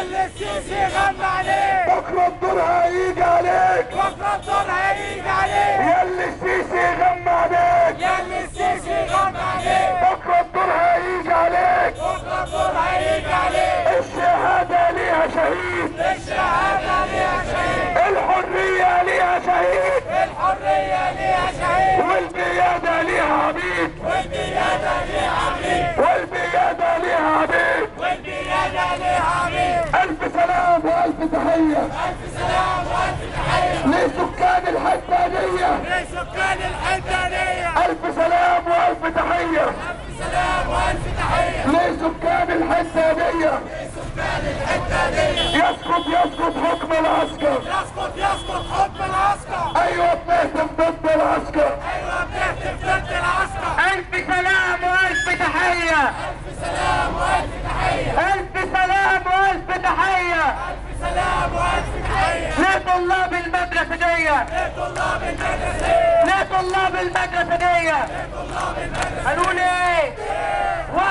ياللي السيسي غمى عليك بكرة الدور هيجي عليك بكره الدور هيجي عليك ياللي السيسي غمى عليك ياللي السيسي غمى عليك بكرة الدور هيجي عليك بكره الدور هيجي عليك الشهادة ليها شهيد الشهاده ليها شهيد الحرية ليها شهيد الحريه ليها شهيد والقيادة ليها عبيد والقياده ليها عبيد والقيادة ليها عبيد والقياده ليها عبيد ألف سلام وألف تحية الف سلام والف تحيه لسكان الحدانية لسكان الحدانيه ألف سلام وألف تحية الف سلام والف تحيه لسكان الحدانية لسكان الحدانيه يسقط يسقط حكم العسكر يسقط يسقط حكم العسكر أيوة بنهتم ضد العسكر ايوه بنهتف ضد العسكر ألف سلام وألف تحية الف سلام والف تحيه ألف سلام وألف تحية الف سلام والف تحيه لطلاب المدرسة دي لطلاب المدرسه لطلاب المدرسة دي لطلاب المدرسه هنقول ايه؟